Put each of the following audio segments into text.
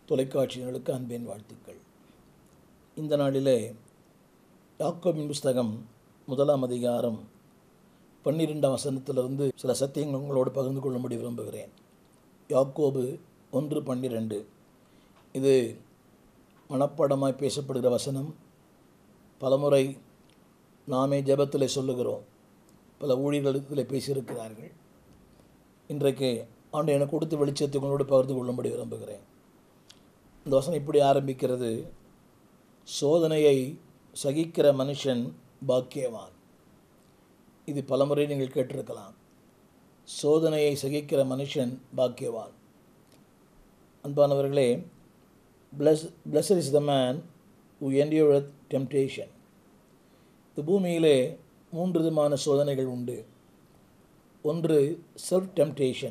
தொலைக்காட்சியினருக்கு அன்பின் வாழ்த்துக்கள் இந்த நாளிலே யாக்கோபின் புஸ்தகம் முதலாம் அதிகாரம் பன்னிரெண்டாம் வசனத்திலிருந்து சில சத்தியங்கள் உங்களோடு பகிர்ந்து கொள்ளும்படி விரும்புகிறேன் யாக்கோபு ஒன்று பன்னிரெண்டு இது மனப்பாடமாய் பேசப்படுகிற வசனம் பலமுறை நாமே ஜெபத்தில் சொல்லுகிறோம் பல ஊழியர்களிடத்தில் பேசியிருக்கிறார்கள் இன்றைக்கு ஆண்டு எனக்கு கொடுத்த வெளிச்சத்தை உங்களோடு பகிர்ந்து கொள்ளும்படி விரும்புகிறேன் இந்த வசனம் இப்படி ஆரம்பிக்கிறது சோதனையை சகிக்கிற மனுஷன் பாக்கியவான் இது பலமுறை நீங்கள் கேட்டிருக்கலாம் சோதனையை சகிக்கிற மனுஷன் பாக்கியவான் அன்பானவர்களே bless blessed is the man who endureth temptation இந்த பூமியிலே மூன்று விதமான சோதனைகள் உண்டு ஒன்று செல்ஃப் டெம்டேஷன்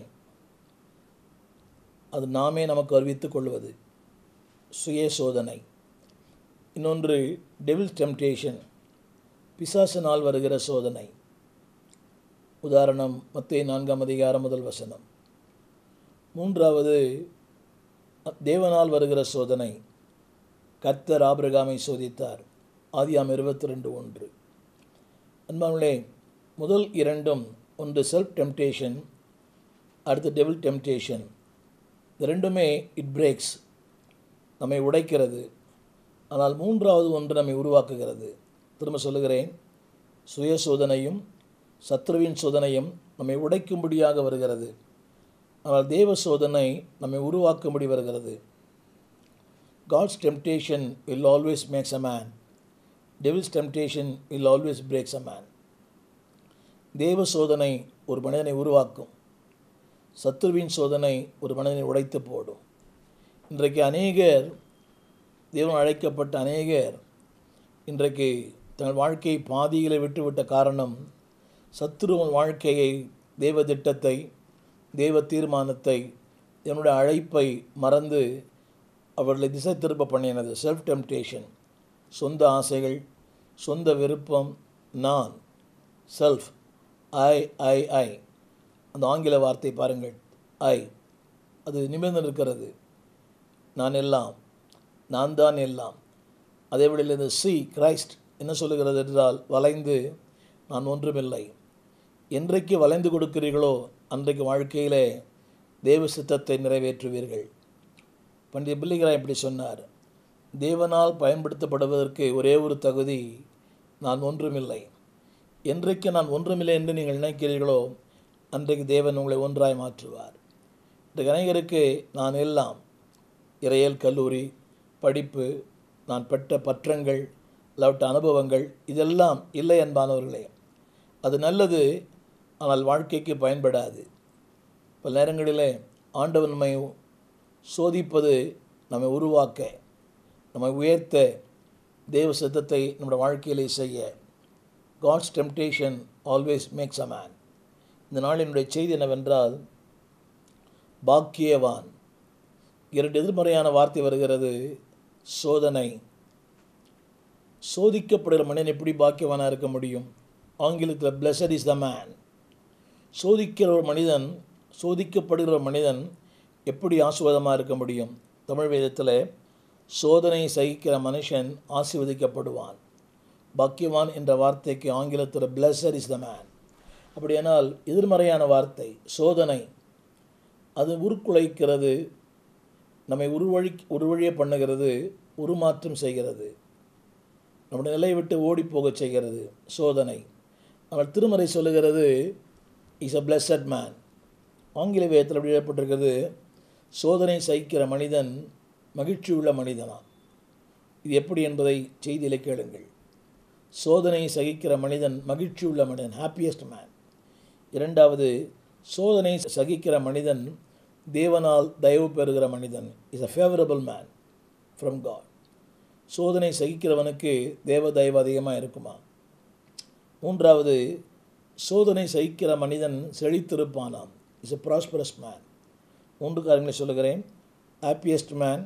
அது நாமே நமக்கு அறிவித்துக் கொள்வது சுய சோதனை இன்னொன்று டெவில் டெம்டேஷன் பிசாசினால் வருகிற சோதனை உதாரணம் மத்திய நான்காம் அதிகாரம் முதல் வசனம் மூன்றாவது தேவனால் வருகிற சோதனை கர்த்தர் ஆபிரகாமை சோதித்தார் ஆதியாம் இருபத்தி ரெண்டு ஒன்று அன்பாங்களே முதல் இரண்டும் ஒன்று செல்ஃப் டெம்டேஷன் அடுத்து டெவில் டெம்டேஷன் இது ரெண்டுமே இட் பிரேக்ஸ் நம்மை உடைக்கிறது ஆனால் மூன்றாவது ஒன்று நம்மை உருவாக்குகிறது திரும்ப சொல்லுகிறேன் சுய சோதனையும் சத்ருவின் சோதனையும் நம்மை உடைக்கும்படியாக வருகிறது ஆனால் தேவ சோதனை நம்மை உருவாக்கும்படி வருகிறது God's temptation will always makes a man devil's temptation will always breaks a man தேவ சோதனை ஒரு மனிதனை உருவாக்கும் சத்ருவின் சோதனை ஒரு மனிதனை உடைத்து போடும் இன்றைக்கு அநேகர் தேவன் அழைக்கப்பட்ட அநேகர் இன்றைக்கு தங்கள் வாழ்க்கையை பாதியில் விட்டுவிட்ட காரணம் சத்ருவன் வாழ்க்கையை தேவ திட்டத்தை தேவ தீர்மானத்தை என்னுடைய அழைப்பை மறந்து அவர்களை திசை திருப்ப பண்ணினது செல்ஃப் டெம்டேஷன் சொந்த ஆசைகள் சொந்த விருப்பம் நான் செல்ஃப் ஐ ஐ ஐ அந்த ஆங்கில வார்த்தை பாருங்கள் ஐ அது நிமிர்ந்து இருக்கிறது நான் எல்லாம் நான் தான் எல்லாம் அதே வழியில் இந்த சி கிரைஸ்ட் என்ன சொல்லுகிறது என்றால் வளைந்து நான் ஒன்றுமில்லை என்றைக்கு வளைந்து கொடுக்கிறீர்களோ அன்றைக்கு வாழ்க்கையிலே தேவ சித்தத்தை நிறைவேற்றுவீர்கள் பண்டித பிள்ளைகரா இப்படி சொன்னார் தேவனால் பயன்படுத்தப்படுவதற்கு ஒரே ஒரு தகுதி நான் ஒன்றுமில்லை என்றைக்கு நான் ஒன்றுமில்லை என்று நீங்கள் நினைக்கிறீர்களோ அன்றைக்கு தேவன் உங்களை ஒன்றாய் மாற்றுவார் இன்றைக்கு அனைவருக்கு நான் எல்லாம் இறையல் கல்லூரி படிப்பு நான் பெற்ற பற்றங்கள் இல்லாவிட்ட அனுபவங்கள் இதெல்லாம் இல்லை என்பானவர்களே அது நல்லது ஆனால் வாழ்க்கைக்கு பயன்படாது பல நேரங்களிலே ஆண்டவன் நம்மை சோதிப்பது நம்மை உருவாக்க நம்மை உயர்த்த தேவ சித்தத்தை நம்முடைய வாழ்க்கையிலே செய்ய God's temptation always makes a man இந்த நாளினுடைய செய்தி என்னவென்றால் பாக்கியவான் இரண்டு எதிர்மறையான வார்த்தை வருகிறது சோதனை சோதிக்கப்படுகிற மனிதன் எப்படி பாக்கியவானாக இருக்க முடியும் ஆங்கிலத்தில் பிளஸட் இஸ் த மேன் சோதிக்கிற ஒரு மனிதன் சோதிக்கப்படுகிற ஒரு மனிதன் எப்படி ஆசுவாதமாக இருக்க முடியும் தமிழ் வேதத்தில் சோதனை சகிக்கிற மனுஷன் ஆசீர்வதிக்கப்படுவான் பாக்கியவான் என்ற வார்த்தைக்கு ஆங்கிலத்தில் பிளஸர் இஸ் த மேன் அப்படியானால் எதிர்மறையான வார்த்தை சோதனை அது உருக்குலைக்கிறது நம்மை உருவழி உருவழிய பண்ணுகிறது உருமாற்றம் செய்கிறது நம்முடைய நிலையை விட்டு ஓடி போகச் செய்கிறது சோதனை அவள் திருமறை சொல்லுகிறது இஸ் அ பிளஸட் மேன் ஆங்கில வேதத்தில் எப்படி எழுதப்பட்டிருக்கிறது சோதனை சகிக்கிற மனிதன் மகிழ்ச்சி உள்ள மனிதனா இது எப்படி என்பதை செய்தியில் கேளுங்கள் சோதனை சகிக்கிற மனிதன் மகிழ்ச்சி உள்ள மனிதன் ஹாப்பியஸ்ட் மேன் இரண்டாவது சோதனை சகிக்கிற மனிதன் தேவனால் தயவு பெறுகிற மனிதன் is a favourable man from God சோதனை சகிக்கிறவனுக்கு தேவ தயவு அதிகமாக இருக்குமா மூன்றாவது சோதனை சகிக்கிற மனிதன் செழித்திருப்பானாம் இஸ் எ ப்ராஸ்பரஸ் மேன் மூன்று காரியங்களை சொல்லுகிறேன் ஹாப்பியஸ்ட் மேன்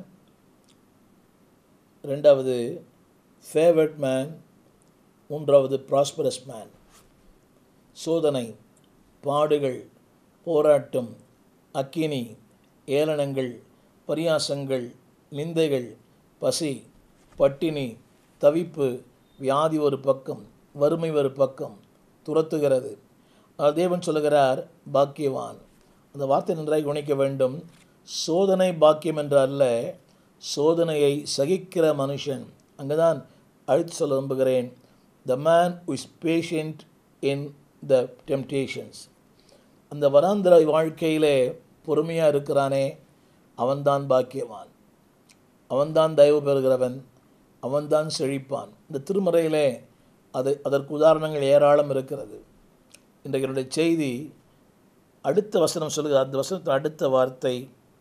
ரெண்டாவது ஃபேவர்ட் மேன் மூன்றாவது ப்ராஸ்பரஸ் மேன் சோதனை பாடுகள் போராட்டம் அக்கினி ஏளனங்கள் பரியாசங்கள் நிந்தைகள் பசி பட்டினி தவிப்பு வியாதி ஒரு பக்கம் வறுமை ஒரு பக்கம் துரத்துகிறது ஆனால் தேவன் சொல்லுகிறார் பாக்கியவான் அந்த வார்த்தை நன்றாய் கவனிக்க வேண்டும் சோதனை பாக்கியம் என்ற அல்ல சோதனையை சகிக்கிற மனுஷன் அங்கே தான் அழைத்து சொல்ல விரும்புகிறேன் the man is patient in the temptations அந்த வராந்திர வாழ்க்கையிலே பொறுமையாக இருக்கிறானே அவன்தான் பாக்கியவான் அவன்தான் தயவு பெறுகிறவன் அவன்தான் செழிப்பான் இந்த திருமறையிலே அது அதற்கு உதாரணங்கள் ஏராளம் இருக்கிறது இன்றைக்கு என்னுடைய செய்தி அடுத்த வசனம் சொல்லுகிற அந்த வசனத்தின் அடுத்த வார்த்தை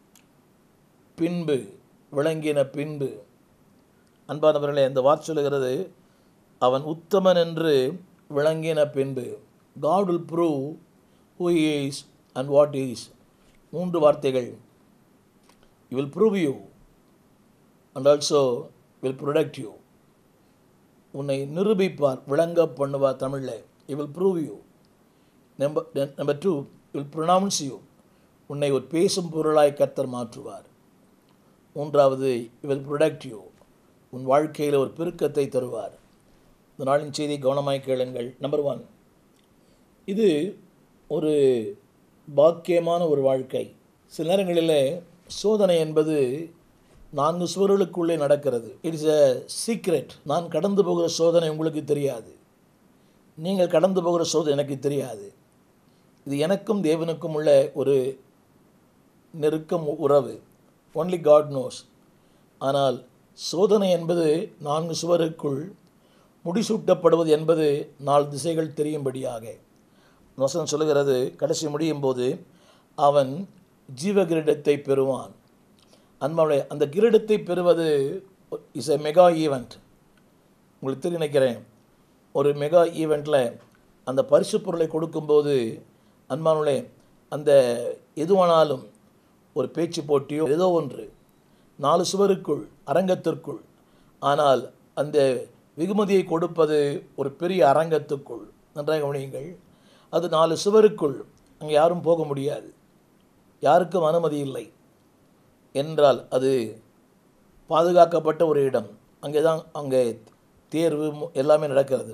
பின்பு விளங்கின பின்பு அன்பானவர்களே அந்த வார்த்தை சொல்லுகிறது அவன் உத்தமன் என்று விளங்கின பின்பு God will prove who is and what is மூன்று வார்த்தைகள் you will prove you and also will protect you உன்னை நிரூபிப்பார் விளங்க பண்ணுவார் தமிழில் you will prove you number number two will pronounce you உன்னை ஒரு பேசும் பொருளாய் கர்த்தர் மாற்றுவார் மூன்றாவது வில் ப்ரொடக்ட் யூ உன் வாழ்க்கையில் ஒரு பெருக்கத்தை தருவார் இந்த நாளின் செய்தி கவனமாய் கேளுங்கள் நம்பர் ஒன் இது ஒரு பாக்கியமான ஒரு வாழ்க்கை சில நேரங்களில் சோதனை என்பது நான்கு சுவர்களுக்குள்ளே நடக்கிறது இட்ஸ் எ சீக்ரெட் நான் கடந்து போகிற சோதனை உங்களுக்கு தெரியாது நீங்கள் கடந்து போகிற சோதனை எனக்கு தெரியாது இது எனக்கும் தேவனுக்கும் உள்ள ஒரு நெருக்கம் உறவு ஒன்லி காட் நோஸ் ஆனால் சோதனை என்பது நான்கு சுவருக்குள் முடிசூட்டப்படுவது என்பது நாலு திசைகள் தெரியும்படியாக வசனம் சொல்லுகிறது கடைசி முடியும் போது அவன் ஜீவ கிரீடத்தை பெறுவான் அன்பாவுடைய அந்த கிரீடத்தை பெறுவது இஸ் எ மெகா ஈவெண்ட் உங்களுக்கு தெரியும் நினைக்கிறேன் ஒரு மெகா ஈவெண்ட்டில் அந்த பரிசு பொருளை கொடுக்கும்போது அன்பானுடைய அந்த எதுவானாலும் ஒரு பேச்சு போட்டியோ ஏதோ ஒன்று நாலு சுவருக்குள் அரங்கத்திற்குள் ஆனால் அந்த வெகுமதியை கொடுப்பது ஒரு பெரிய அரங்கத்துக்குள் நன்றாக கவனியுங்கள் அது நாலு சுவருக்குள் அங்கே யாரும் போக முடியாது யாருக்கும் அனுமதி இல்லை என்றால் அது பாதுகாக்கப்பட்ட ஒரு இடம் அங்கே தான் அங்கே தேர்வு எல்லாமே நடக்கிறது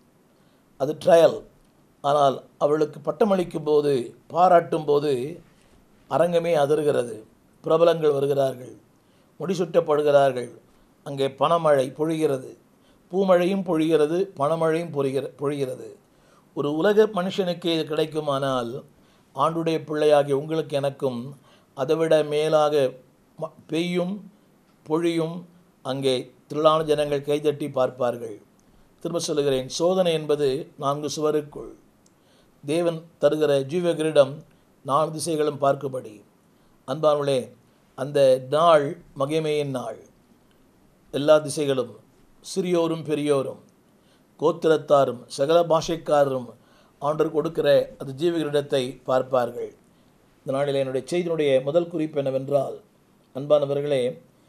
அது ட்ரையல் ஆனால் அவளுக்கு பட்டமளிக்கும் போது பாராட்டும் போது அரங்கமே அதிர்கிறது பிரபலங்கள் வருகிறார்கள் முடிசூட்டப்படுகிறார்கள் அங்கே பணமழை பொழிகிறது பூமழையும் பொழிகிறது பணமழையும் பொழிகிற பொழிகிறது ஒரு உலக மனுஷனுக்கு இது கிடைக்குமானால் ஆண்டுடைய பிள்ளையாகிய உங்களுக்கு எனக்கும் அதைவிட மேலாக பெய்யும் பொழியும் அங்கே திரளான ஜனங்கள் கைதட்டி பார்ப்பார்கள் திரும்ப சொல்லுகிறேன் சோதனை என்பது நான்கு சுவருக்குள் தேவன் தருகிற ஜீவகிரிடம் நான்கு திசைகளும் பார்க்கும்படி அன்பானுளே அந்த நாள் மகிமையின் நாள் எல்லா திசைகளும் சிறியோரும் பெரியோரும் கோத்திரத்தாரும் சகல பாஷைக்காரரும் ஆண்டர் கொடுக்கிற அந்த ஜீவகிரிடத்தை பார்ப்பார்கள் இந்த நாளில் என்னுடைய செய்தியினுடைய முதல் குறிப்பு என்னவென்றால் அன்பானவர்களே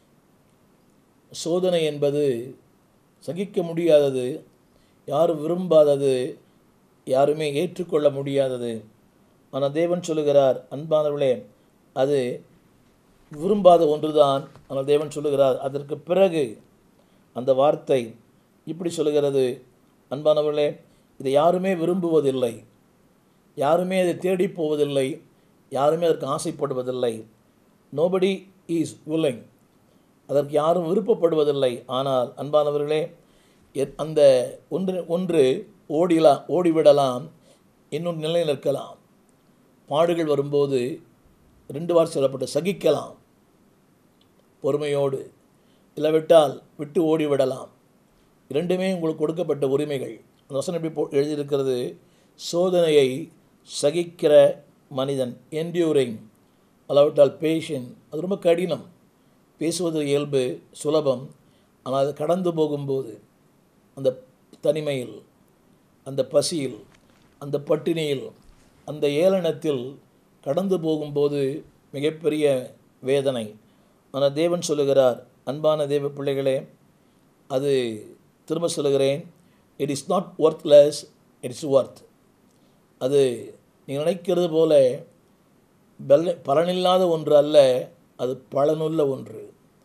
சோதனை என்பது சகிக்க முடியாதது யாரும் விரும்பாதது யாருமே ஏற்றுக்கொள்ள முடியாதது ஆனால் தேவன் சொல்லுகிறார் அன்பானவர்களே அது விரும்பாத ஒன்றுதான் ஆனால் தேவன் சொல்லுகிறார் அதற்கு பிறகு அந்த வார்த்தை இப்படி சொல்லுகிறது அன்பானவர்களே இதை யாருமே விரும்புவதில்லை யாருமே அதை தேடி போவதில்லை யாருமே அதற்கு ஆசைப்படுவதில்லை நோபடி இஸ் willing அதற்கு யாரும் விருப்பப்படுவதில்லை ஆனால் அன்பானவர்களே அந்த ஒன்று ஒன்று ஓடிலாம் ஓடிவிடலாம் இன்னும் நிலை நிற்கலாம் பாடுகள் வரும்போது ரெண்டு வாரம் சொல்லப்பட்டு சகிக்கலாம் பொறுமையோடு இல்லாவிட்டால் விட்டு ஓடிவிடலாம் இரண்டுமே உங்களுக்கு கொடுக்கப்பட்ட உரிமைகள் அந்த வசனம் எப்படி போ எழுதியிருக்கிறது சோதனையை சகிக்கிற மனிதன் என்டியூரிங் அல்லாவிட்டால் பேஷன் அது ரொம்ப கடினம் பேசுவது இயல்பு சுலபம் ஆனால் அது கடந்து போகும்போது அந்த தனிமையில் அந்த பசியில் அந்த பட்டினியில் அந்த ஏளனத்தில் கடந்து போகும்போது மிகப்பெரிய வேதனை ஆனால் தேவன் சொல்லுகிறார் அன்பான தேவ பிள்ளைகளே அது திரும்ப சொல்லுகிறேன் it is not worthless it is worth அது நீங்கள் நினைக்கிறது போல பல பலனில்லாத ஒன்று அல்ல அது பலனுள்ள ஒன்று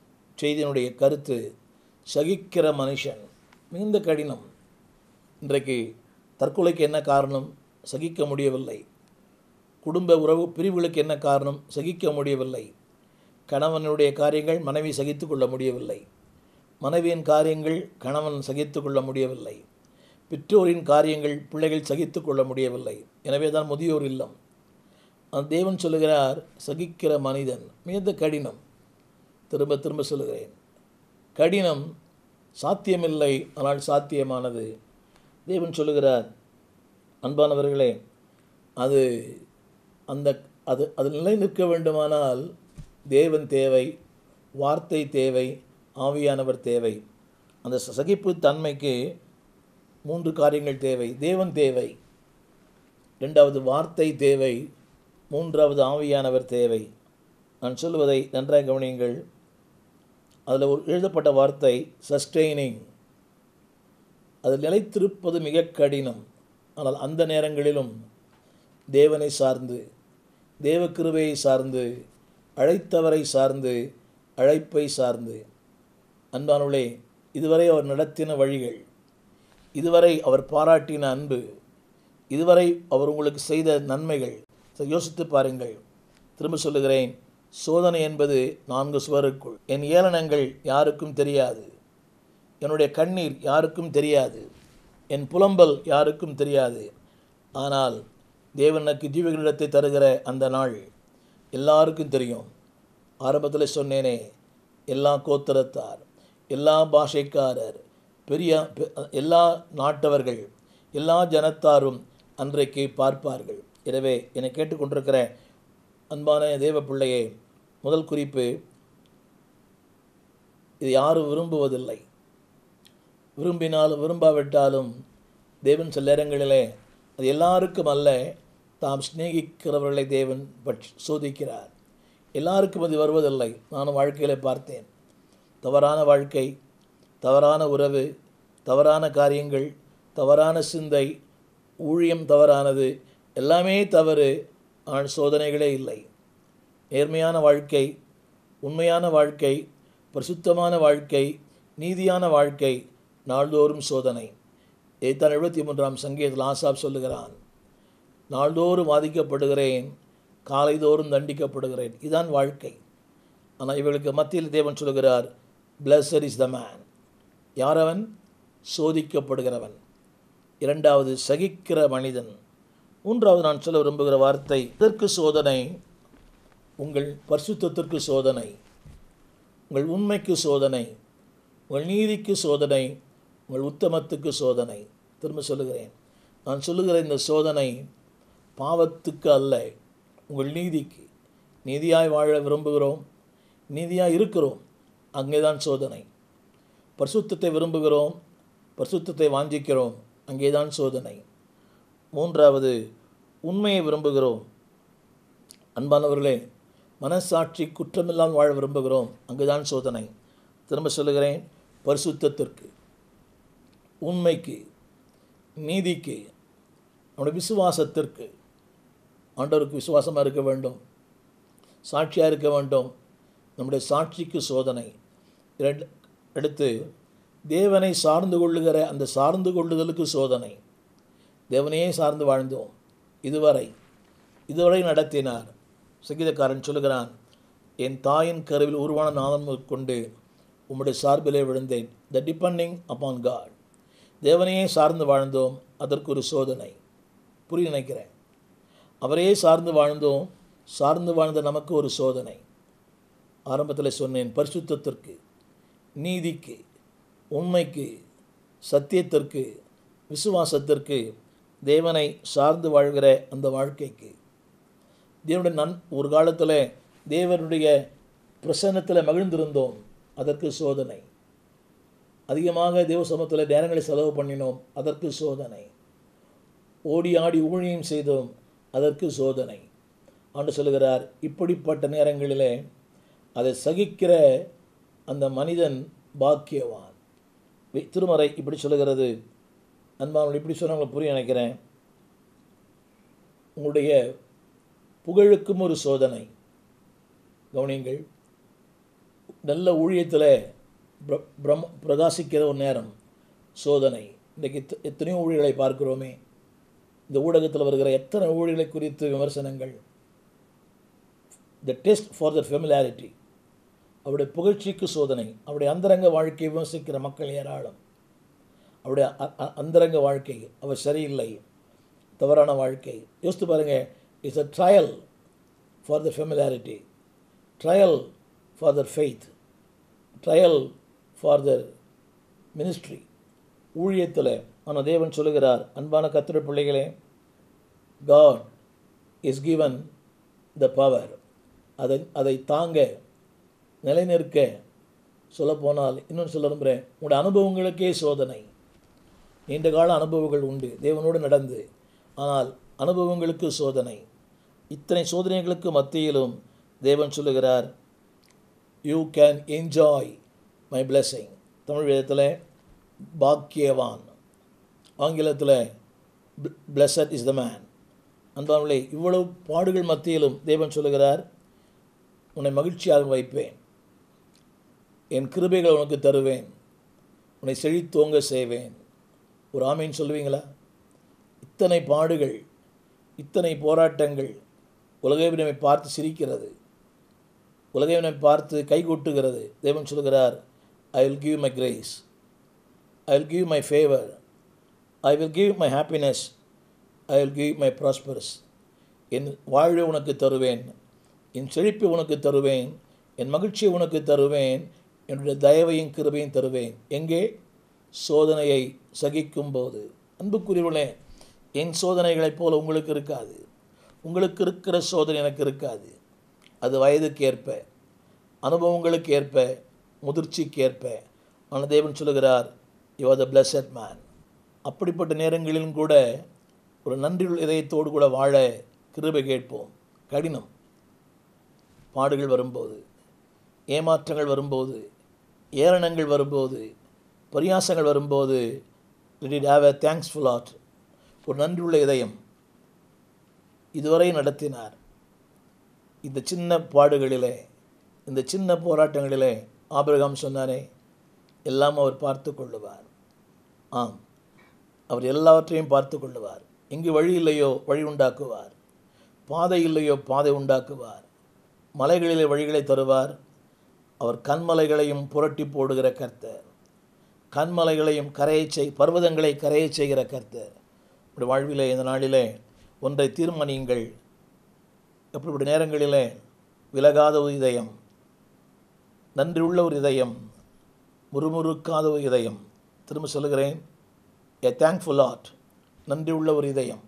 செய்தியினுடைய கருத்து சகிக்கிற மனுஷன் மிகுந்த கடினம் இன்றைக்கு தற்கொலைக்கு என்ன காரணம் சகிக்க முடியவில்லை குடும்ப உறவு பிரிவுகளுக்கு என்ன காரணம் சகிக்க முடியவில்லை கணவனுடைய காரியங்கள் மனைவி சகித்து கொள்ள முடியவில்லை மனைவியின் காரியங்கள் கணவன் சகித்து கொள்ள முடியவில்லை பெற்றோரின் காரியங்கள் பிள்ளைகள் சகித்து கொள்ள முடியவில்லை எனவே தான் முதியோர் இல்லம் அந்த தேவன் சொல்லுகிறார் சகிக்கிற மனிதன் மிகுந்த கடினம் திரும்ப திரும்ப சொல்லுகிறேன் கடினம் சாத்தியமில்லை ஆனால் சாத்தியமானது தேவன் சொல்லுகிறார் அன்பானவர்களே அது அந்த அது அது நிலை நிற்க வேண்டுமானால் தேவன் தேவை வார்த்தை தேவை ஆவியானவர் தேவை அந்த சகிப்பு தன்மைக்கு மூன்று காரியங்கள் தேவை தேவன் தேவை ரெண்டாவது வார்த்தை தேவை மூன்றாவது ஆவியானவர் தேவை நான் சொல்லுவதை நன்றாக கவனியுங்கள் அதில் ஒரு எழுதப்பட்ட வார்த்தை சஸ்டெய்னிங் அது நிலைத்திருப்பது மிக கடினம் ஆனால் அந்த நேரங்களிலும் தேவனை சார்ந்து தேவ கிருபையை சார்ந்து அழைத்தவரை சார்ந்து அழைப்பை சார்ந்து அன்பானுள்ளே இதுவரை அவர் நடத்தின வழிகள் இதுவரை அவர் பாராட்டின அன்பு இதுவரை அவர் உங்களுக்கு செய்த நன்மைகள் சரி, யோசித்து பாருங்கள் திரும்ப சொல்லுகிறேன் சோதனை என்பது நான்கு சுவருக்குள் என் ஏளனங்கள் யாருக்கும் தெரியாது என்னுடைய கண்ணீர் யாருக்கும் தெரியாது என் புலம்பல் யாருக்கும் தெரியாது ஆனால் தேவனுக்கு ஜீவகளிடத்தை தருகிற அந்த நாள் எல்லாருக்கும் தெரியும் ஆரம்பத்தில் சொன்னேனே எல்லா கோத்திரத்தார் எல்லா பாஷைக்காரர் பெரிய பெ- எல்லா நாட்டவர்கள் எல்லா ஜனத்தாரும் அன்றைக்கு பார்ப்பார்கள் எனவே என்னை கேட்டுக்கொண்டிருக்கிற அன்பான தேவ பிள்ளையே முதல் குறிப்பு இது யாரும் விரும்புவதில்லை விரும்பினாலும் விரும்பாவிட்டாலும் தேவன் சில நேரங்களிலே அது எல்லாருக்கும் அல்ல தாம் சிநேகிக்கிறவர்களை தேவன் பற்றி சோதிக்கிறார் எல்லாருக்கும் அது வருவதில்லை நானும் வாழ்க்கையில் பார்த்தேன் தவறான வாழ்க்கை தவறான உறவு தவறான காரியங்கள் தவறான சிந்தை ஊழியம் தவறானது எல்லாமே தவறு ஆனால் சோதனைகளே இல்லை நேர்மையான வாழ்க்கை உண்மையான வாழ்க்கை பரிசுத்தமான வாழ்க்கை நீதியான வாழ்க்கை நாள்தோறும் சோதனை இதைத்தான் எழுபத்தி மூன்றாம் சங்கீதத்தில் ஆசாப் சொல்லுகிறான் நாள்தோறும் வாதிக்கப்படுகிறேன் காலைதோறும் தண்டிக்கப்படுகிறேன் இதுதான் வாழ்க்கை ஆனால் இவர்களுக்கு மத்தியில் தேவன் சொல்லுகிறார் பிளஸர் இஸ் த மேன் யாரவன் சோதிக்கப்படுகிறவன் இரண்டாவது சகிக்கிற மனிதன் மூன்றாவது நான் சொல்ல விரும்புகிற வார்த்தை இதற்கு சோதனை உங்கள் பரிசுத்தத்திற்கு சோதனை உங்கள் உண்மைக்கு சோதனை உங்கள் நீதிக்கு சோதனை உங்கள் உத்தமத்துக்கு சோதனை திரும்ப சொல்லுகிறேன் நான் சொல்லுகிற இந்த சோதனை பாவத்துக்கு அல்ல உங்கள் நீதிக்கு நீதியாய் வாழ விரும்புகிறோம் நீதியாய் இருக்கிறோம் அங்கே தான் சோதனை பரிசுத்தத்தை விரும்புகிறோம் பரிசுத்தத்தை வாஞ்சிக்கிறோம் அங்கே தான் சோதனை மூன்றாவது உண்மையை விரும்புகிறோம் அன்பானவர்களே மனசாட்சி குற்றமில்லாமல் வாழ விரும்புகிறோம் அங்குதான் சோதனை திரும்ப சொல்லுகிறேன் பரிசுத்தத்திற்கு உண்மைக்கு நீதிக்கு நம்முடைய விசுவாசத்திற்கு ஆண்டவருக்கு விசுவாசமாக இருக்க வேண்டும் சாட்சியாக இருக்க வேண்டும் நம்முடைய சாட்சிக்கு சோதனை இரண்டு அடுத்து தேவனை சார்ந்து கொள்ளுகிற அந்த சார்ந்து கொள்ளுதலுக்கு சோதனை தேவனையே சார்ந்து வாழ்ந்தோம் இதுவரை இதுவரை நடத்தினார் சங்கீதக்காரன் சொல்லுகிறான் என் தாயின் கருவில் உருவான நாதம் கொண்டு உம்முடைய சார்பிலே விழுந்தேன் த டிபெண்டிங் அப்பான் காட் தேவனையே சார்ந்து வாழ்ந்தோம் அதற்கு ஒரு சோதனை புரிய நினைக்கிறேன் அவரையே சார்ந்து வாழ்ந்தோம் சார்ந்து வாழ்ந்த நமக்கு ஒரு சோதனை ஆரம்பத்தில் சொன்னேன் பரிசுத்தத்திற்கு நீதிக்கு உண்மைக்கு சத்தியத்திற்கு விசுவாசத்திற்கு தேவனை சார்ந்து வாழ்கிற அந்த வாழ்க்கைக்கு தேவனுடைய நன் ஒரு காலத்தில் தேவனுடைய பிரசன்னத்தில் மகிழ்ந்திருந்தோம் அதற்கு சோதனை அதிகமாக தேவ சமூகத்தில் நேரங்களை செலவு பண்ணினோம் அதற்கு சோதனை ஓடி ஆடி ஊழியம் செய்தோம் அதற்கு சோதனை ஆண்டு சொல்லுகிறார் இப்படிப்பட்ட நேரங்களிலே அதை சகிக்கிற அந்த மனிதன் பாக்கியவான் வி- திருமறை இப்படி சொல்லுகிறது அன்பாமல் இப்படி சொன்னவங்களை புரிய நினைக்கிறேன் உங்களுடைய புகழுக்கும் ஒரு சோதனை கவனியுங்கள் நல்ல ஊழியத்தில் பிர- பிரம் பிரகாசிக்கிற ஒரு நேரம் சோதனை இன்றைக்கு எத்த- எத்தனையோ ஊழியர்களை பார்க்கிறோமே இந்த ஊடகத்தில் வருகிற எத்தனை ஊழியர்களை குறித்து விமர்சனங்கள் the test for the familiarity அவருடைய புகழ்ச்சிக்கு சோதனை அவருடைய அந்தரங்க வாழ்க்கையை விமர்சிக்கிற மக்கள் ஏராளம் அவருடைய அ- அ- அந்தரங்க வாழ்க்கை அவர் சரியில்லை தவறான வாழ்க்கை யோசித்து பாருங்க it's a trial for the familiarity trial for the faith trial for the ministry ஊழியத்தில் ஆனால் தேவன் சொல்லுகிறார் அன்பான கத்திர பிள்ளைகளே God is given the power அதை அதை தாங்க நிலைநிற்க சொல்லப்போனால் இன்னும் சொல்ல விரும்புகிறேன் உங்களுடைய அனுபவங்களுக்கே சோதனை நீண்ட கால அனுபவங்கள் உண்டு தேவனோடு நடந்து ஆனால் அனுபவங்களுக்கு சோதனை இத்தனை சோதனைகளுக்கு மத்தியிலும் தேவன் சொல்லுகிறார் you can enjoy my blessing Tamil வேதத்தில் பாக்கியவான் ஆங்கிலத்தில் பிளஸட் இஸ் த மேன் அன்பானவர்களே இவ்வளவு பாடுகள் மத்தியிலும் தேவன் சொல்லுகிறார் உன்னை மகிழ்ச்சியாக வைப்பேன் என் கிருபைகளை உனக்கு தருவேன் உன்னை செழித்தோங்க செய்வேன் ஒரு ஆமீன் சொல்லுவீங்களா இத்தனை பாடுகள் இத்தனை போராட்டங்கள் உலகமே நம்மை பார்த்து சிரிக்கிறது உலகமே நம்மை பார்த்து கைகொட்டுகிறது தேவன் சொல்கிறார் I will give my grace I will give my favour I will give my happiness I will give my prosperous என் வாழ்வை உனக்கு தருவேன் என் செழிப்பை உனக்கு தருவேன் என் மகிழ்ச்சியை உனக்கு தருவேன் என்னுடைய தயவையும் கிருபையும் தருவேன் எங்கே சோதனையை சகிக்கும் போது அன்புக்குரியவர்களே என் சோதனைகளைப் போல உங்களுக்கு இருக்காது உங்களுக்கு இருக்கிற சோதனை எனக்கு இருக்காது அது வயதுக்கு ஏற்ப அனுபவங்களுக்கு ஏற்ப முதிர்ச்சிக்கு ஏற்ப ஆனால் தேவன் சொல்லுகிறார் you are the blessed man அப்படிப்பட்ட நேரங்களிலும் கூட ஒரு நன்றியுள்ள இதயத்தோடு கூட வாழ கிருபை கேட்போம் கடினம் பாடுகள் வரும்போது ஏமாற்றங்கள் வரும்போது ஏளனங்கள் வரும்போது பரியாசங்கள் வரும்போது let it have a thankful heart ஒரு நன்றியுள்ள இதயம் இதுவரை நடத்தினார் இந்த சின்ன பாடுகளிலே இந்த சின்ன போராட்டங்களிலே ஆபிரகாம் சொன்னாரே எல்லாம் அவர் பார்த்து கொள்ளுவார் ஆம் அவர் எல்லாவற்றையும் பார்த்து கொள்ளுவார் எங்கு வழி இல்லையோ வழி உண்டாக்குவார் பாதை இல்லையோ பாதை உண்டாக்குவார் மலைகளிலே வழிகளை தருவார் அவர் கண்மலைகளையும் புரட்டி போடுகிற கர்த்தர் கண்மலைகளையும் கரையை செய் பர்வதங்களை கரையை செய்கிற கர்த்தர் உடைய வாழ்விலே இந்த நாளிலே ஒன்றை தீர்மானியுங்கள் எப்படிப்பட்ட நேரங்களிலே விலகாத ஒரு இதயம் நன்றியுள்ள ஒரு இதயம் முறுமுறுக்காத ஒரு இதயம் திரும்ப சொல்லுகிறேன் எ தேங்க்ஃபுல் ஆர்ட் நன்றியுள்ள ஒரு இதயம்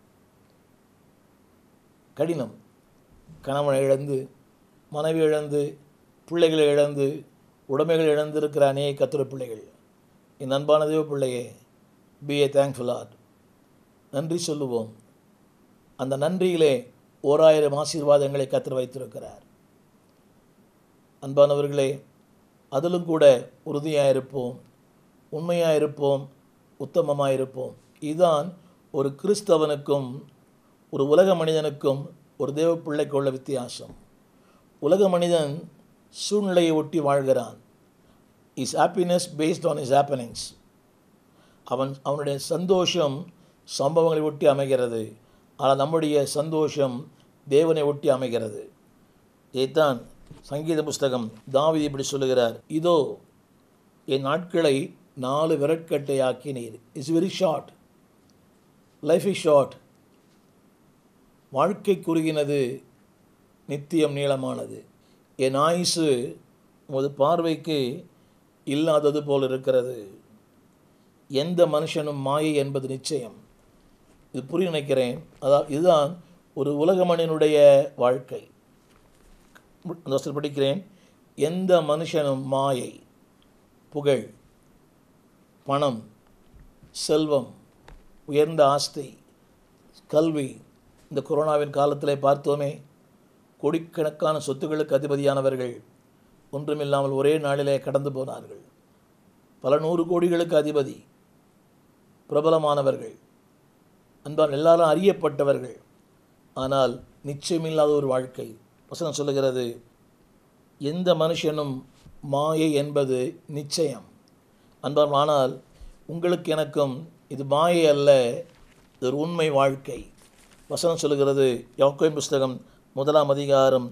கடினம் கணவனை இழந்து மனைவி இழந்து பிள்ளைகளை இழந்து உடைமைகள் இழந்திருக்கிற அநேக கத்திர பிள்ளைகள் என் அன்பான தேவ பிள்ளையே பி ஏ தேங்க்ஃபுல் ஆர்ட் நன்றி சொல்லுவோம் அந்த நன்றியிலே ஓராயிரம் ஆசீர்வாதங்களை கத்திர வைத்திருக்கிறார் அன்பானவர்களே அதிலும் கூட உறுதியாக இருப்போம் உண்மையாக இருப்போம் உத்தமமாக இருப்போம் இதுதான் ஒரு கிறிஸ்தவனுக்கும் ஒரு உலக மனிதனுக்கும் ஒரு தேவ பிள்ளைக்கு உள்ள வித்தியாசம் உலக மனிதன் சூழ்நிலையை ஒட்டி வாழ்கிறான் is happiness based on is happenings அவன் அவனுடைய சந்தோஷம் சம்பவங்களை ஒட்டி அமைகிறது ஆனால் நம்முடைய சந்தோஷம் தேவனை ஒட்டி அமைகிறது இதைத்தான் சங்கீத புஸ்தகம் தாவீது இப்படி சொல்லுகிறார் இதோ என் நாட்களை நாலு விரட்கட்டை ஆக்கினீர் is very short life is short வாழ்க்கை குறுகினது நித்தியம் நீளமானது என் ஆயுசு உமது பார்வைக்கு இல்லாதது போல் இருக்கிறது எந்த மனுஷனும் மாயை என்பது நிச்சயம் இது புரிய நினைக்கிறேன் அதாவது இதுதான் ஒரு உலக மனிதனுடைய வாழ்க்கை அந்த வசனம் படிக்கிறேன் எந்த மனுஷனும் மாயை புகழ் பணம் செல்வம் உயர்ந்த ஆஸ்தி கல்வி இந்த கொரோனாவின் காலத்திலே பார்த்தோமே கோடிக்கணக்கான சொத்துக்களுக்கு அதிபதியானவர்கள் ஒன்றுமில்லாமல் ஒரே நாளிலே கடந்து போனார்கள் பல நூறு கோடிகளுக்கு அதிபதி பிரபலமானவர்கள் அன்பான் எல்லாரும் அறியப்பட்டவர்கள் ஆனால் நிச்சயமில்லாத ஒரு வாழ்க்கை வசனம் சொல்லுகிறது எந்த மனுஷனும் மாயை என்பது நிச்சயம் அன்பார் ஆனால் உங்களுக்கு எனக்கும் இது மாயை அல்ல இது ஒரு உண்மை வாழ்க்கை வசனம் சொல்லுகிறது யோக்கோயின் புஸ்தகம் முதலாம் அதிகாரம்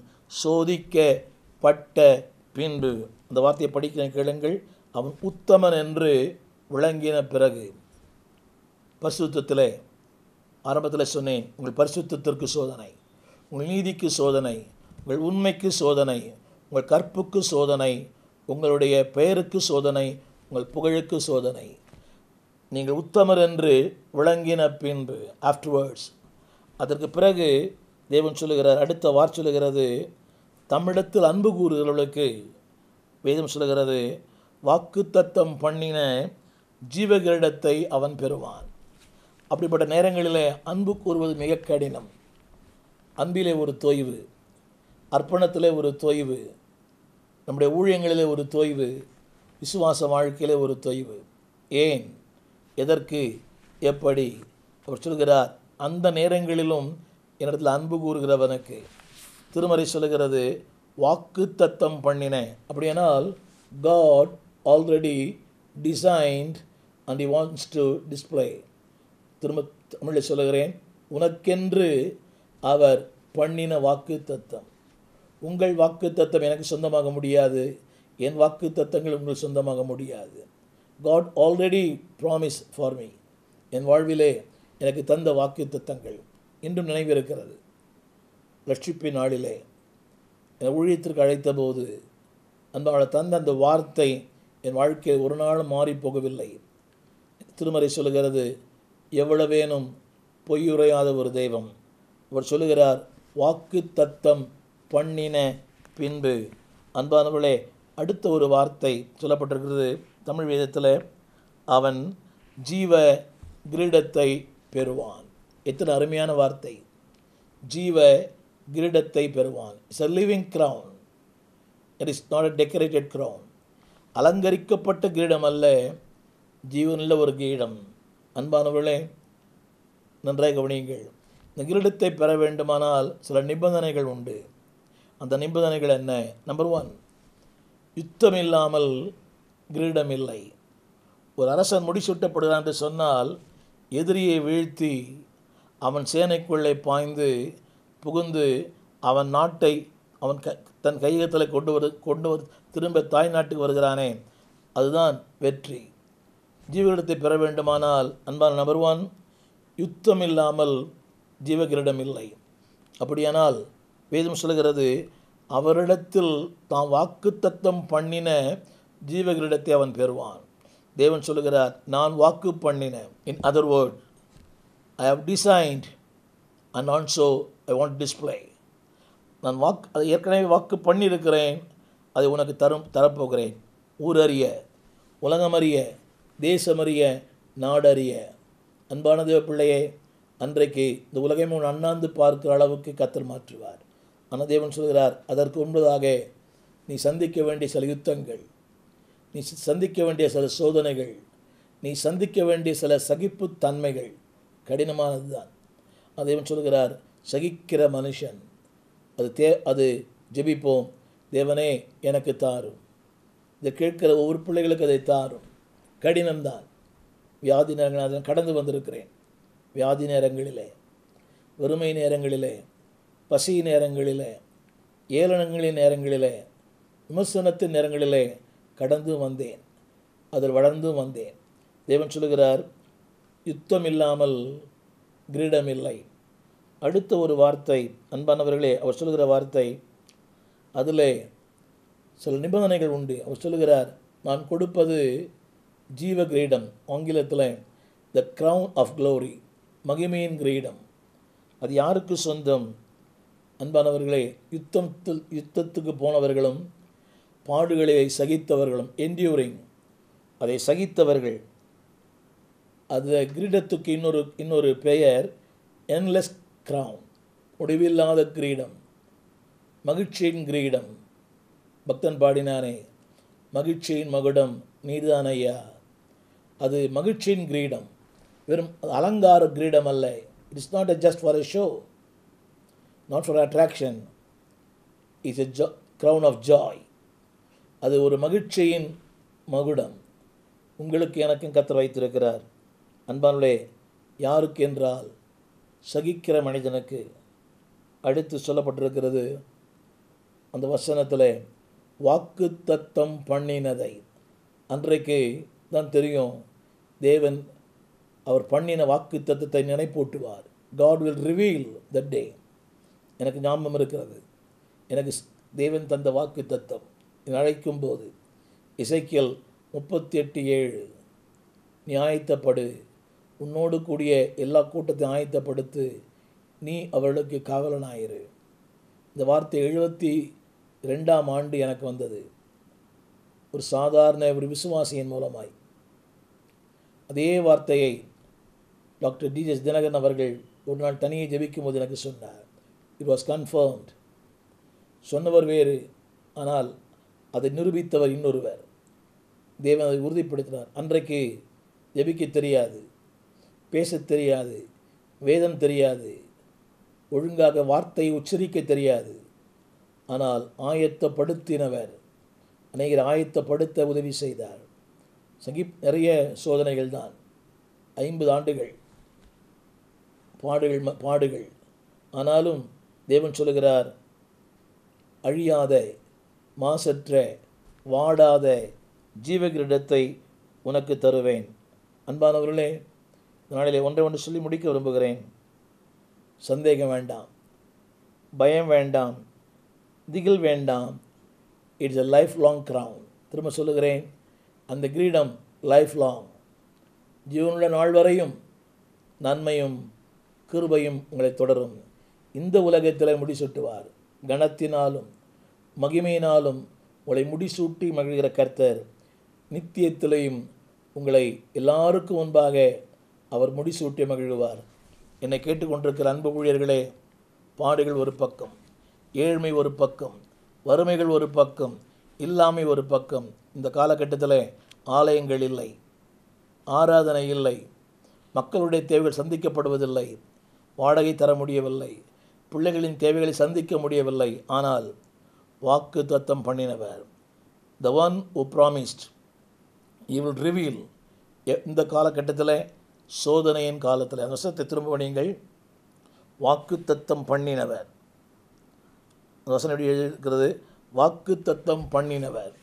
சோதிக்கப்பட்ட பின்பு அந்த வார்த்தையை படிக்கிற கேளுங்கள் அவன் உத்தமன் என்று விளங்கின பிறகு பரிசுத்தத்திலே ஆரம்பத்தில் சொன்னேன் உங்கள் பரிசுத்தத்திற்கு சோதனை உங்கள் நீதிக்கு சோதனை உங்கள் உண்மைக்கு சோதனை உங்கள் கற்புக்கு சோதனை உங்களுடைய பெயருக்கு சோதனை உங்கள் புகழுக்கு சோதனை நீங்கள் உத்தமர் என்று விளங்கின பின்பு ஆஃப்டர்வேர்ட்ஸ் அதற்கு பிறகு தேவன் சொல்லுகிறார் அடுத்த வார் சொல்லுகிறது தமிழத்தில் அன்பு கூறுகிறவர்களுக்கு வேதம் சொல்லுகிறது வாக்குத்தத்தம் பண்ணின ஜீவகிரீடத்தை அவன் பெறுவான் அப்படிப்பட்ட நேரங்களிலே அன்பு கூறுவது மிக கடினம் அன்பிலே ஒரு தொய்வு அர்ப்பணத்திலே ஒரு தொய்வு நம்முடைய ஊழியங்களிலே ஒரு தொய்வு விசுவாச வாழ்க்கையிலே ஒரு தொய்வு ஏன் எதற்கு எப்படி அவர் சொல்கிறார் அந்த நேரங்களிலும் என்னிடத்தில் அன்பு கூறுகிறவனுக்கு திருமறை சொல்லுகிறது வாக்கு தத்தம் பண்ணின அப்படியானால் God already designed and he wants to display திரும்ப தமிழில் சொல்லுகிறேன் உனக்கென்று அவர் பண்ணின வாக்கு தத்தம் உங்கள் வாக்கு தத்தம் எனக்கு சொந்தமாக முடியாது என் வாக்கு தத்தங்கள் உங்களுக்கு சொந்தமாக முடியாது God already promise for me என் வாழ்விலே எனக்கு தந்த வாக்கு தத்தங்கள் இன்றும் நினைவிருக்கிறது ரட்சிப்பின் நாளிலே என் ஊழியத்திற்கு அழைத்தபோது அந்த அவளை தந்த அந்த வார்த்தை என் வாழ்க்கை ஒரு நாளும் மாறி போகவில்லை திருமறை சொல்லுகிறது எவ்வளவேனும் பொய்யுரையாத ஒரு தெய்வம் அவர் சொல்லுகிறார் வாக்கு தத்தம் பண்ணின பின்பு அன்பானவர்களே அடுத்த ஒரு வார்த்தை சொல்லப்பட்டிருக்கிறது தமிழ் வேதத்தில் அவன் ஜீவ கிரீடத்தை பெறுவான் எத்தனை அருமையான வார்த்தை ஜீவ கிரீடத்தை பெறுவான் it's a living crown it is not a decorated crown அலங்கரிக்கப்பட்ட கிரீடம் அல்ல ஜீவனுள்ள ஒரு கிரீடம் அன்பானவர்களே நன்றாக கவனியுங்கள் இந்த கிரீடத்தை பெற வேண்டுமானால் சில நிபந்தனைகள் உண்டு அந்த நிபந்தனைகள் என்ன நம்பர் ஒன் யுத்தம் இல்லாமல் கிரீடம் இல்லை ஒரு அரசன் முடிசூட்டப்படுகிறான் என்று சொன்னால் எதிரியை வீழ்த்தி அவன் சேனைக்குள்ளே பாய்ந்து புகுந்து அவன் நாட்டை அவன் க தன் கையகத்தில் கொண்டு வரு கொண்டு வரு திரும்ப தாய் நாட்டுக்கு வருகிறானே அதுதான் வெற்றி ஜீவகிரீடத்தை பெற வேண்டுமானால் அன்பான நம்பர் ஒன் யுத்தம் இல்லாமல் ஜீவகிரீடம் இல்லை அப்படியானால் வேதம் சொல்கிறது அவரிடத்தில் தாம் வாக்குத்தத்தம் பண்ணின ஜீவகிரீடத்தை அவன் பெறுவான் தேவன் சொல்லுகிறார் நான் வாக்கு பண்ணின in other word I have designed and also I want display நான் வாக்கு அதை ஏற்கனவே வாக்கு பண்ணியிருக்கிறேன் அதை உனக்கு தரும் தரப்போகிறேன் ஊரறிய உலகமறிய தேசமறிய நாடறிய அன்பான தேவ பிள்ளையே அன்றைக்கு இந்த உலகமே உன் அண்ணாந்து பார்க்கிற அளவுக்கு கத்தர் மாற்றுவார் ஆனால் தேவன் சொல்கிறார் அதற்கு முன்பதாக நீ சந்திக்க வேண்டிய சில யுத்தங்கள் நீ சந்திக்க வேண்டிய சில சோதனைகள் நீ சந்திக்க வேண்டிய சில சகிப்புத் தன்மைகள் கடினமானது தான் தேவன் சொல்கிறார் சகிக்கிற மனுஷன் அது தே அது ஜெபிப்போம் தேவனே எனக்கு தாரும் இதை கேட்கிற ஒவ்வொரு பிள்ளைகளுக்கு அதை தாரும் கடினம்தான் வியாதி நேரங்கள் அதில் கடந்து வந்திருக்கிறேன் வியாதி நேரங்களிலே வறுமை நேரங்களிலே பசி நேரங்களிலே ஏளனங்களின் நேரங்களிலே விமர்சனத்தின் நேரங்களிலே கடந்து வந்தேன் அதில் வளர்ந்து வந்தேன் தேவன் சொல்லுகிறார் யுத்தம் இல்லாமல் கிரீடம் இல்லை அடுத்த ஒரு வார்த்தை அன்பானவர்களே அவர் சொல்லுகிற வார்த்தை அதில் சில நிபந்தனைகள் உண்டு அவர் சொல்லுகிறார் நான் கொடுப்பது ஜீவ கிரீடம் ஆங்கிலத்தில் த crown ஆஃப் க்ளோரி மகிமையின் கிரீடம் அது யாருக்கு சொந்தம் அன்பானவர்களே யுத்தத்தில் யுத்தத்துக்கு போனவர்களும் பாடுகளை சகித்தவர்களும் என்டியூரிங் அதை சகித்தவர்கள் அந்த கிரீடத்துக்கு இன்னொரு இன்னொரு பெயர் என்லெஸ் crown முடிவில்லாத கிரீடம் மகிழ்ச்சியின் கிரீடம் பக்தன் பாடினானே மகிழ்ச்சியின் மகுடம் நீர்தான் ஐயா அது மகிழ்ச்சியின் கிரீடம் வெறும் அலங்கார கிரீடம் அல்ல it is not a just for a show not for attraction is a ஜா க்ரௌன் ஆஃப் ஜாய் அது ஒரு மகிழ்ச்சியின் மகுடம் உங்களுக்கு எனக்கும் கத்தர் வைத்திருக்கிறார் அன்பானுடைய யாருக்கு என்றால் சகிக்கிற மனிதனுக்கு அடுத்து சொல்லப்பட்டிருக்கிறது அந்த வசனத்தில் வாக்கு தத்தம் பண்ணினதை அன்றைக்கு தான் தெரியும் தேவன் அவர் பண்ணின வாக்கு தத்தத்தை நினைப்பூட்டுவார் God will reveal the day எனக்கு ஞாபகம் இருக்கிறது எனக்கு ஸ்- தேவன் தந்த வாக்கு தத்தம் அழைக்கும் போது இசைக்கியல் முப்பத்தி எட்டு ஏழு நீ ஆயத்தப்படு உன்னோடு கூடிய எல்லா கூட்டத்தையும் ஆயத்தப்படுத்து நீ அவர்களுக்கு காவலனாயிரு இந்த வார்த்தை எழுபத்தி ரெண்டாம் ஆண்டு எனக்கு வந்தது ஒரு சாதாரண ஒரு விசுவாசியின் மூலமாய் அதே வார்த்தையை டாக்டர் டிஜெஸ் தினகரன் அவர்கள் ஒரு நாள் தனியே ஜெபிக்கும் போது எனக்கு சொன்னார் இட் வாஸ் கன்ஃபர்ம்ட் சொன்னவர் வேறு ஆனால் அதை நிரூபித்தவர் இன்னொருவர் தேவன் அதை உறுதிப்படுத்தினார் அன்றைக்கு ஜெபிக்க தெரியாது பேசத் தெரியாது வேதம் தெரியாது ஒழுங்காக வார்த்தையை உச்சரிக்க தெரியாது ஆனால் ஆயத்தப்படுத்தினவர் அநேகர் ஆயத்தப்படுத்த உதவி செய்தார் சகிப் நிறைய சோதனைகள் தான் ஐம்பது ஆண்டுகள் பாடுகள் ம- பாடுகள் ஆனாலும் தேவன் சொல்லுகிறார் அழியாத மாசற்ற வாடாத ஜீவகிரீடத்தை உனக்கு தருவேன் அன்பானவர்களே இந்த நாளிலே ஒன்றை ஒன்று சொல்லி முடிக்க விரும்புகிறேன் சந்தேகம் வேண்டாம் பயம் வேண்டாம் திகில் வேண்டாம் it's a life long crown திரும்ப சொல்லுகிறேன் அந்த கிரீடம் லைஃப் லாங் ஜீவனுள்ள நாள் வரையும் நன்மையும் கிருபையும் உங்களை தொடரும் இந்த உலகத்தில் முடிசூட்டுவார் கணத்தினாலும் மகிமையினாலும் உங்களை முடிசூட்டி மகிழ்கிற கர்த்தர் நித்தியத்திலையும் உங்களை எல்லாருக்கும் முன்பாக அவர் முடிசூட்டி மகிழ்வார் என்னை கேட்டுக்கொண்டிருக்கிற அன்பு ஊழியர்களே பாடுகள் ஒரு பக்கம் ஏழ்மை ஒரு பக்கம் வறுமைகள் ஒரு பக்கம் இல்லாமை ஒரு பக்கம் இந்த காலகட்டத்தில் ஆலயங்கள் இல்லை ஆராதனை இல்லை மக்களுடைய தேவைகள் சந்திக்கப்படுவதில்லை வாடகை தர முடியவில்லை பிள்ளைகளின் தேவைகளை சந்திக்க முடியவில்லை ஆனால் வாக்கு தத்தம் பண்ணினவர் the one who promised he will reveal எ- இந்த காலகட்டத்தில் சோதனையின் காலத்தில் அந்த வசனத்தை திரும்ப படியுங்கள் வாக்கு தத்தம் பண்ணினவர் அந்த வசனம் எப்படி எழுதியிருக்கிறது வாக்கு தத்தம் பண்ணினவர்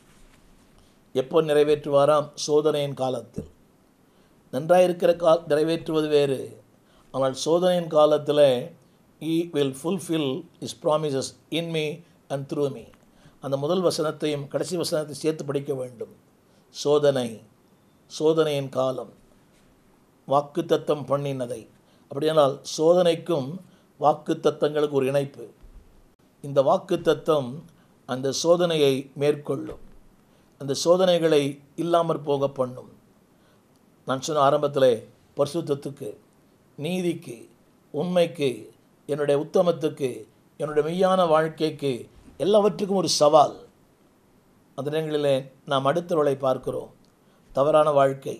எப்போ நிறைவேற்றுவாராம் சோதனையின் காலத்தில் நன்றாயிருக்கிற கா நிறைவேற்றுவது வேறு ஆனால் சோதனையின் காலத்தில் he will fulfil his promises in me and through me அந்த முதல் வசனத்தையும் கடைசி வசனத்தையும் சேர்த்து படிக்க வேண்டும் சோதனை சோதனையின் காலம் வாக்குத்தத்தம் பண்ணினதை அப்படியானால் சோதனைக்கும் வாக்குத்தத்தங்களுக்கு ஒரு இணைப்பு இந்த வாக்குத்தத்தம் அந்த சோதனையை மேற்கொள்ளும் அந்த சோதனைகளை இல்லாமற் போக பண்ணும் நான் சொன்ன ஆரம்பத்தில் பரிசுத்தத்துக்கு நீதிக்கு உண்மைக்கு என்னுடைய உத்தமத்துக்கு என்னுடைய மெய்யான வாழ்க்கைக்கு எல்லாவற்றுக்கும் ஒரு சவால் அந்த நேரங்களிலே நாம் அடுத்தவர்களை பார்க்கிறோம் தவறான வாழ்க்கை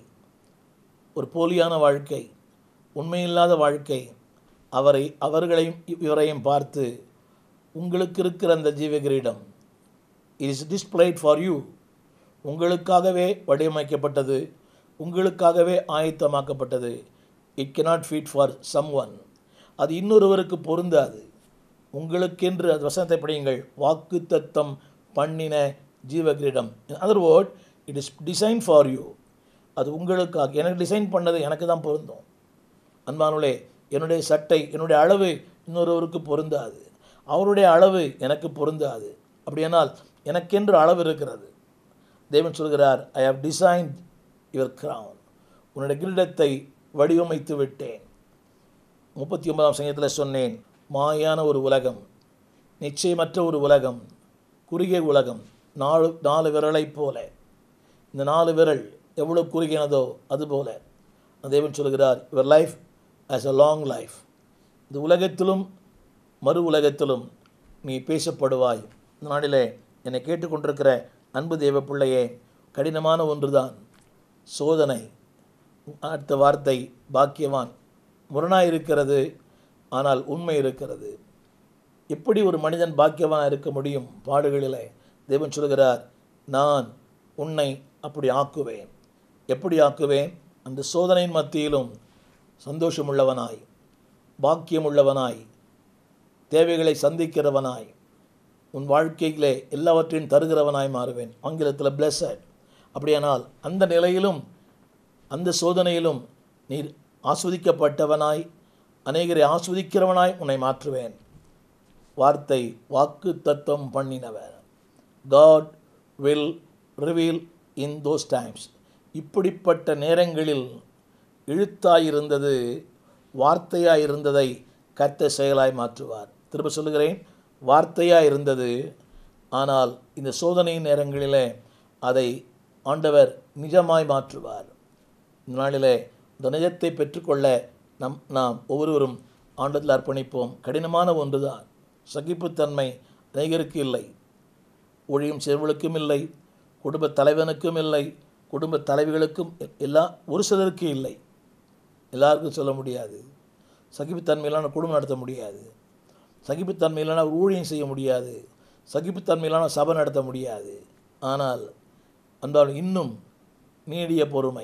ஒரு போலியான வாழ்க்கை உண்மையில்லாத வாழ்க்கை அவரை அவர்களையும் இவரையும் பார்த்து உங்களுக்கு இருக்கிற அந்த ஜீவகிரீடம் it is displayed for you உங்களுக்காகவே வடிவமைக்கப்பட்டது உங்களுக்காகவே ஆயத்தமாக்கப்பட்டது it cannot fit for someone அது இன்னொருவருக்கு பொருந்தாது உங்களுக்கென்று அது வசனத்தை படியுங்கள் வாக்கு தத்தம் பண்ணின ஜீவகிரீடம் other word it is design for you அது உங்களுக்காக எனக்கு டிசைன் பண்ணது எனக்கு தான் பொருந்தும் அன்பானுளே என்னுடைய சட்டை என்னுடைய அளவு இன்னொருவருக்கு பொருந்தாது அவருடைய அளவு எனக்கு பொருந்தாது அப்படியானால் எனக்கென்று அளவு இருக்கிறது தேவன் சொல்கிறார் I have designed your crown உன்னுடைய கிரீடத்தை வடிவமைத்து விட்டேன் முப்பத்தி ஒன்பதாம் சங்கத்தில் சொன்னேன் மாயான ஒரு உலகம் நிச்சயமற்ற ஒரு உலகம் குறுகிய உலகம் நாலு நாலு விரலைப் போல இந்த நாலு விரல் எவ்வளோ குறுகினதோ அதுபோல தேவன் சொல்கிறார் your life as a long life இந்த உலகத்திலும் மறு உலகத்திலும் நீ பேசப்படுவாய் இந்த நாளிலே என்னை கேட்டுக்கொண்டிருக்கிற அன்பு தேவ பிள்ளையே கடினமான ஒன்றுதான் சோதனை அடுத்த வார்த்தை பாக்கியவான் முரணாய் இருக்கிறது ஆனால் உண்மை இருக்கிறது எப்படி ஒரு மனிதன் பாக்கியவான் இருக்க முடியும் பாடுகளிலே தேவன் சொல்கிறார் நான் உன்னை அப்படி ஆக்குவேன் எப்படி ஆக்குவேன் அந்த சோதனையின் மத்தியிலும் சந்தோஷமுள்ளவனாய் பாக்கியமுள்ளவனாய் தேவைகளை சந்திக்கிறவனாய் உன் வாழ்க்கையிலே எல்லாவற்றையும் தருகிறவனாய் மாறுவேன் ஆங்கிலத்தில் பிளஸட் அப்படியானால் அந்த நிலையிலும் அந்த சோதனையிலும் நீர் ஆஸ்வதிக்கப்பட்டவனாய் அநேகரை ஆஸ்வதிக்கிறவனாய் உன்னை மாற்றுவேன் வார்த்தை வாக்கு தத்துவம் பண்ணினவர் God will reveal in those times இப்படிப்பட்ட நேரங்களில் இழுத்தாயிருந்தது வார்த்தையாய் இருந்ததை கத்த செயலாய் மாற்றுவார் திரும்ப சொல்லுகிறேன் வார்த்தையாக இருந்தது ஆனால் இந்த சோதனை நேரங்களிலே அதை ஆண்டவர் நிஜமாய் மாற்றுவார் இந்த நாளிலே இந்த நிஜத்தை பெற்றுக்கொள்ள நம் நாம் ஒவ்வொருவரும் ஆண்டத்தில் அர்ப்பணிப்போம் கடினமான ஒன்றுதான் சகிப்புத்தன்மை அநேகருக்கு இல்லை ஒழியும் செல்வளுக்கும் இல்லை குடும்ப தலைவனுக்கும் இல்லை குடும்ப தலைவிகளுக்கும் எல்லா ஒரு சிலருக்கு இல்லை எல்லாருக்கும் சொல்ல முடியாது சகிப்புத்தன்மையிலான குடும்பம் நடத்த முடியாது சகிப்புத்தன்மையிலான ஊழியம் செய்ய முடியாது சகிப்புத்தன்மையிலான சபை நடத்த முடியாது ஆனால் அன்றால் இன்னும் நீடிய பொறுமை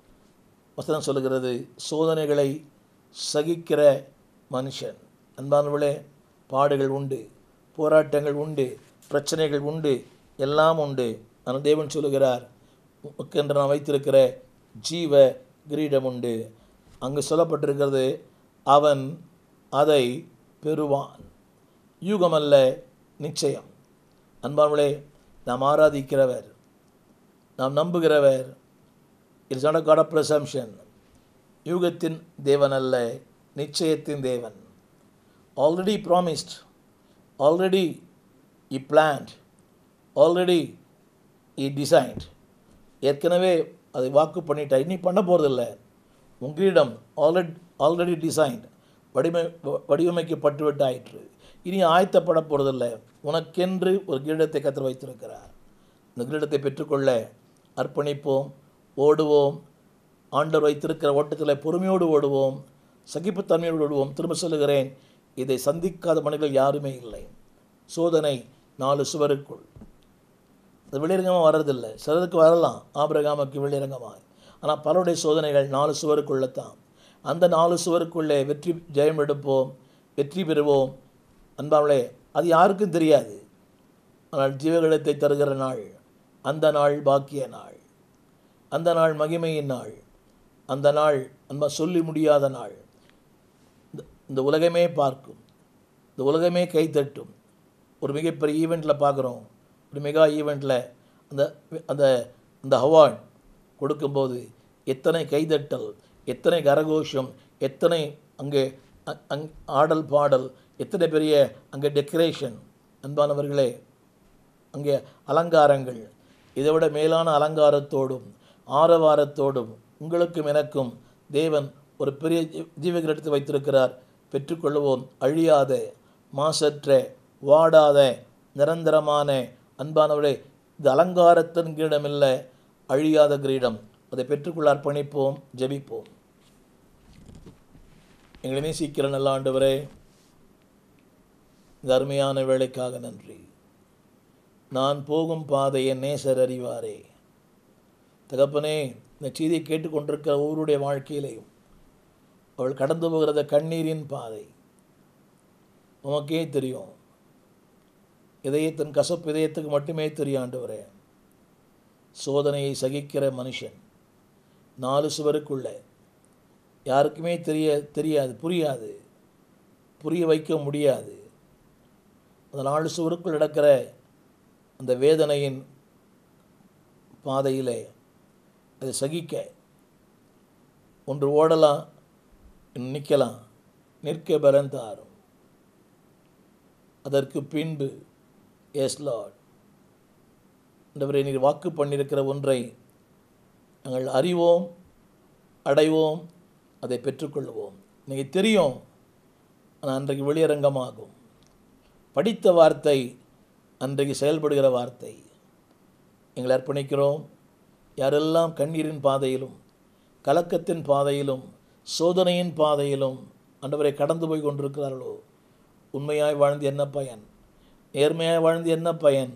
வசனம் சொல்லுகிறது சோதனைகளை சகிக்கிற மனுஷன் அன்பானவர்களே பாடுகள் உண்டு போராட்டங்கள் உண்டு பிரச்சனைகள் உண்டு எல்லாம் உண்டு ஆனால் தேவன் சொல்லுகிறார் உமக்கென்று நான் வைத்திருக்கிற ஜீவ கிரீடம் உண்டு அங்கு சொல்லப்பட்டிருக்கிறது அவன் அதை பெறுவான் யூகமல்ல நிச்சயம் அன்பானவர்களே நாம் ஆராதிக்கிறவர் நாம் நம்புகிறவர் it's not a God of presumption யூகத்தின் தேவன் அல்ல நிச்சயத்தின் தேவன் already promised already he planned already he designed ஏற்கனவே அதை வாக்கு பண்ணிட்டா இனி பண்ண போகிறதில்ல உங்களிடம் ஆல்ரெடி ஆல்ரெடி டிசைன்ட் வடிவமை வடிவமைக்கப்பட்டு விட்டாயிற்று இனி ஆயத்தப்பட போகிறதில்ல உனக்கென்று ஒரு கிரீடத்தை கத்தர் வைத்திருக்கிறார் இந்த கிரீடத்தை பெற்றுக்கொள்ள அர்ப்பணிப்போம் ஓடுவோம் ஆண்டவர் வைத்திருக்கிற ஓட்டத்தில் பொறுமையோடு ஓடுவோம் சகிப்புத்தன்மையோடு ஓடுவோம் திரும்ப சொல்லுகிறேன் இதை சந்திக்காத மனிதர்கள் யாருமே இல்லை சோதனை நாலு சுவருக்குள் அது வெளியரங்கமாக வர்றதில்லை சிலருக்கு வரலாம் ஆபிரகாமுக்கு வெளியரங்கமாக ஆனால் பலருடைய சோதனைகள் நாலு சுவருக்குள்ளே தான் அந்த நாலு சுவருக்குள்ளே வெற்றி ஜெயம் எடுப்போம் வெற்றி பெறுவோம் அன்பாவளே அது யாருக்கும் தெரியாது ஆனால் ஜீவகலத்தை தருகிற நாள் அந்த நாள் பாக்கிய நாள் அந்த நாள் மகிமையின் நாள் அந்த நாள் அன்பா சொல்லி முடியாத நாள் இந்த- இந்த உலகமே பார்க்கும் இந்த உலகமே கைத்தட்டும் ஒரு மிகப்பெரிய ஈவெண்ட்டில் பார்க்குறோம் ஒரு மெகா ஈவெண்ட்டில் அந்த அந்த அந்த அவார்ட் கொடுக்கும்போது எத்தனை கைதட்டல் எத்தனை கரகோஷம் எத்தனை அங்கே அ- அங் ஆடல் பாடல் எத்தனை பெரிய அங்கே டெக்கரேஷன் அன்பானவர்களே அங்கே அலங்காரங்கள் இதை விட மேலான அலங்காரத்தோடும் ஆரவாரத்தோடும் உங்களுக்கும் எனக்கும் தேவன் ஒரு பெரிய ஜீ- ஜீவகிரடத்தை வைத்திருக்கிறார் பெற்றுக்கொள்வோம் அழியாத மாசற்ற வாடாத நிரந்தரமான அன்பானவர்களே இது அலங்காரத்தின் கிரீடமில்லை அழியாத கிரீடம் அதை பெற்றுக்கொள்ள அர்ப்பணிப்போம் ஜெபிப்போம் எங்களை நேசிக்கிற நல்ல ஆண்டவரே இந்த அருமையான வேலைக்காக நன்றி நான் போகும் பாதையை நேசர் அறிவாரே தகப்பனே இந்த செய்தியை கேட்டுக்கொண்டிருக்கிற ஒவ்வொருடைய வாழ்க்கையிலையும் அவள் கடந்து போகிறத கண்ணீரின் பாதை உமக்கே தெரியும் இதயத்தின் கசப்பு இதயத்துக்கு மட்டுமே தெரியும் ஆண்டவரே சோதனையை சகிக்கிற மனுஷன் நாலு சுவருக்குள்ள யாருக்குமே தெரிய தெரியாது புரியாது புரிய வைக்க முடியாது அந்த நாலு சுவருக்குள் நடக்கிற அந்த வேதனையின் பாதையிலே அதை சகிக்க ஒன்று ஓடலாம் இன்னும் நிற்கலாம் நிற்க பரந்தாரும் அதற்கு பின்பு எஸ் லார்ட் ஆண்டவரே நீர் வாக்கு பண்ணியிருக்கிற ஒன்றை நாங்கள் அறிவோம் அடைவோம் அதை பெற்றுக்கொள்வோம் இன்னைக்கு தெரியும் ஆனால் அன்றைக்கு வெளியரங்கமாகும் படித்த வார்த்தை அன்றைக்கு செயல்படுகிற வார்த்தை எங்களை அர்ப்பணிக்கிறோம் யாரெல்லாம் கண்ணீரின் பாதையிலும் கலக்கத்தின் பாதையிலும் சோதனையின் பாதையிலும் ஆண்டவரை கடந்து போய் கொண்டிருக்கிறார்களோ உண்மையாய் வாழ்ந்து என்ன பயன் நேர்மையாய் வாழ்ந்து என்ன பயன்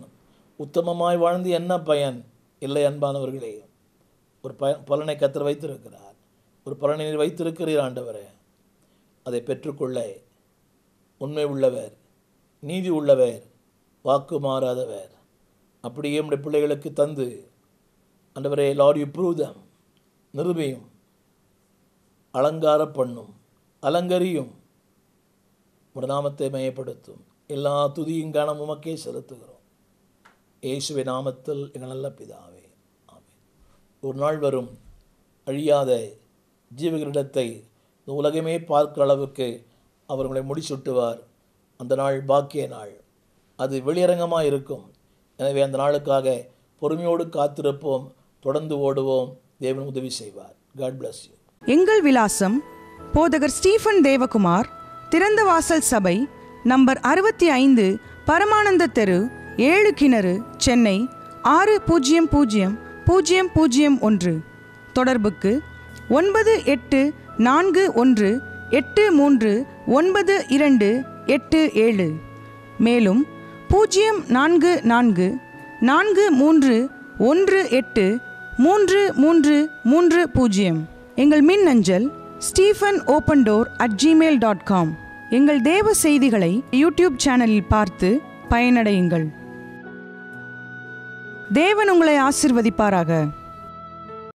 உத்தமமாய் வாழ்ந்து என்ன பயன் இல்லை அன்பானவர்களே ஒரு ப பலனை கத்தர் வைத்திருக்கிறார் ஒரு பலனை நீர் வைத்திருக்கிறீர் ஆண்டவரே அதை பெற்றுக்கொள்ள உண்மை உள்ளவர் நீதி உள்ளவர் வாக்கு மாறாதவர் அப்படியே நம்முடைய பிள்ளைகளுக்கு தந்து ஆண்டவரே லார்ட் யூ ப்ரூவ் தம் நிருபியும் அலங்கார பண்ணும் அலங்கரியும் உடைய நாமத்தை மையப்படுத்தும் எல்லா துதியும் கணம் உமக்கே செலுத்துகிறோம் இயேசுவின் நாமத்தில் எங்கள் நல்ல பிதாவே ஆமென் ஒரு நாள் வரும் அழியாத ஜீவகளிடத்தை இந்த உலகமே பார்க்கிற அளவுக்கு அவர்களை முடிசூட்டுவார் அந்த நாள் பாக்கிய நாள் அது வெளியரங்கமாக இருக்கும் எனவே அந்த நாளுக்காக பொறுமையோடு காத்திருப்போம் தொடர்ந்து ஓடுவோம் தேவன் உதவி செய்வார் காட் bless யூ எங்கள் விலாசம் போதகர் ஸ்டீஃபன் தேவகுமார் திறந்த வாசல் சபை நம்பர் அறுபத்தி ஐந்து பரமானந்த தெரு ஏழு கிணறு சென்னை ஆறு பூஜ்ஜியம் பூஜ்ஜியம் பூஜ்ஜியம் பூஜ்ஜியம் ஒன்று தொடர்புக்கு ஒன்பது எட்டு நான்கு ஒன்று எட்டு மூன்று ஒன்பது இரண்டு எட்டு ஏழு மேலும் பூஜ்ஜியம் நான்கு நான்கு நான்கு மூன்று ஒன்று எட்டு மூன்று மூன்று மூன்று பூஜ்ஜியம் எங்கள் மின் அஞ்சல் Stephen open door at Gmail dot com எங்கள் தேவ செய்திகளை யூடியூப் சேனலில் பார்த்து பயனடையுங்கள் தேவன் உங்களை ஆசிர்வதிப்பாராக